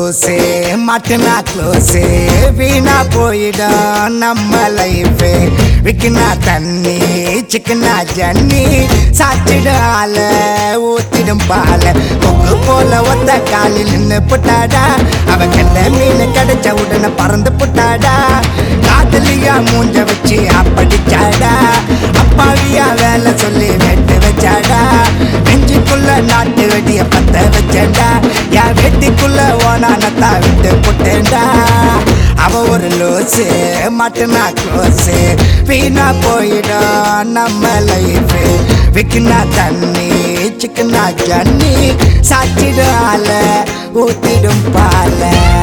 லூசே மாட்டுனா க்ளோஸே வீணா போயிடும் நம்ம லைஃபே விக்கினா தண்ணி சிக்கனா ஜன்னி சாச்சிடும் ஆல ஊத்திடும் பால கொக்கு போல ஒத்த காலில் நின்னு புட்டாடா அவ கண்ட மீன் கிடைச்ச உடனே பறந்து புட்டாடா காதலியா மூஞ்ச வச்சு அப்படிச்சாடா அப்பாவியா வேலை சொல்லி வெட்டு வச்சாடா நெஞ்சுக்குள்ள நாட்டு வெடிய பத்த வச்சேன்டா என் வெட்டிக்குள்ள ஓனானத்தா விட்டு புட்டேன்டா அவ ஒரு லூசு மட்டுனா க்ளோஸு வீணா போயிடும் நம்ம லைஃப் விக்கினா தண்ணி சிக்கனா ஜன்னி சாச்சிடும் ஆல ஊத்திடும் பால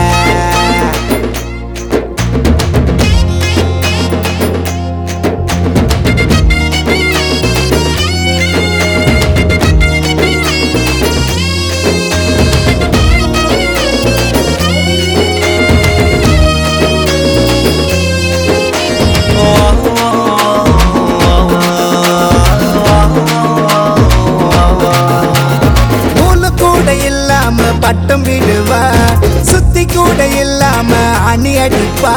நூலு கூட இல்லாம பட்டம் விடுவா சுத்தி கூட இல்லாம அணி அடிப்பா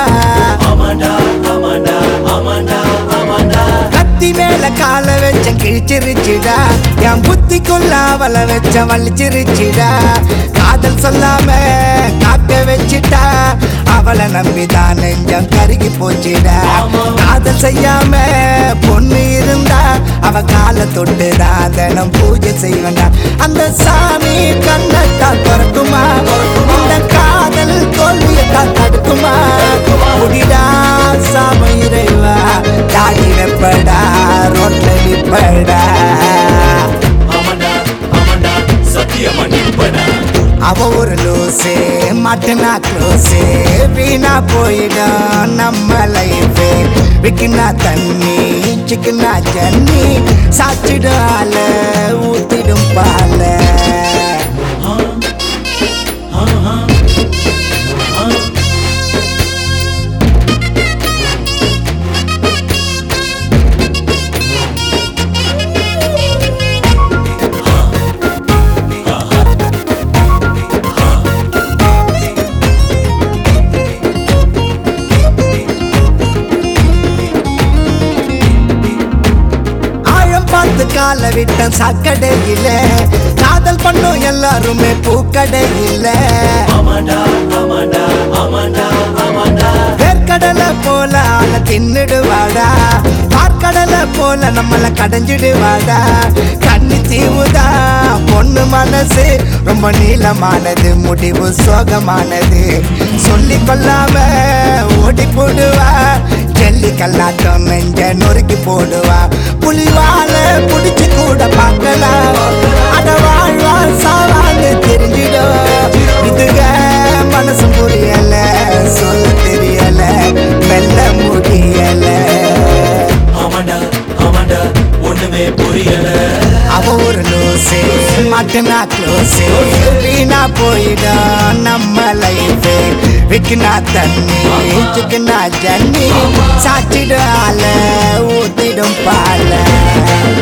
கத்தி மேல கால வச்ச கிழிச்சிருச்சுடா என் புத்திக்குள்ள அவளை வச்ச வலிச்சிருச்சுடா காதல் சொல்லாம காக்க வச்சுட்டா அவளை நம்பிதான் நெஞ்சம் கருகி போச்சுடா காதல் செய்யாம பொண்ணு இருந்தா அவ காலை தொட்டுதான் தினம் பூஜை செய்வண்டா அந்த சாமி கண்ணத்தான் திறக்குமா இந்த காதல் தோல்வியத்தான் தடுக்குமா முடிடா சாமி இறைவா தாடி வெப்படா ரோட்ல நிப்படா அவ ஒரு லூசே மாட்டுனா க்ளோஸே வீணா போயிடும் நம்ம லைஃபே விக்கினா தண்ணி சிக்கனா ஜன்னி சாச்சிடும் ஆல ஊத்திடும் பால ஆழம் பார்த்து கால விட்ட சாக்கடையில காதல் பண்ணும் எல்லாருமே பூக்கடையில வேர்க்கடலை போல ஆள தின்னுடுவாடா பார்க்கடலை போல நம்மள கடைஞ்சிடுவாடா கண்ணி தீவுதா பொண்ணு மனசு ரொம்ப நீளமானது முடிவு சோகமானது சொல்லி கொள்ளாம ஓடி போடுவா ஜல்லி கல்லாட்டம் நெஞ்ச நொறுக்கி போடுவா புலிவால புடிச்சு கூட பார்க்கலாம் அட வாழ்வா சாவான்னு தெரிஞ்சிடும் இதுக மனசு புரியல சொல்ல தெரியல மெல்ல முடியல ஒண்ணுமே புரியல அவ ஒரு லூசே மட்டுனா க்ளோஸே வீணா போயிடும் நம்ம லைஃப் விக்கினா தண்ணி சிக்கனா ஜன்னி சாச்சிடும் ஆல ஊத்திடும் பால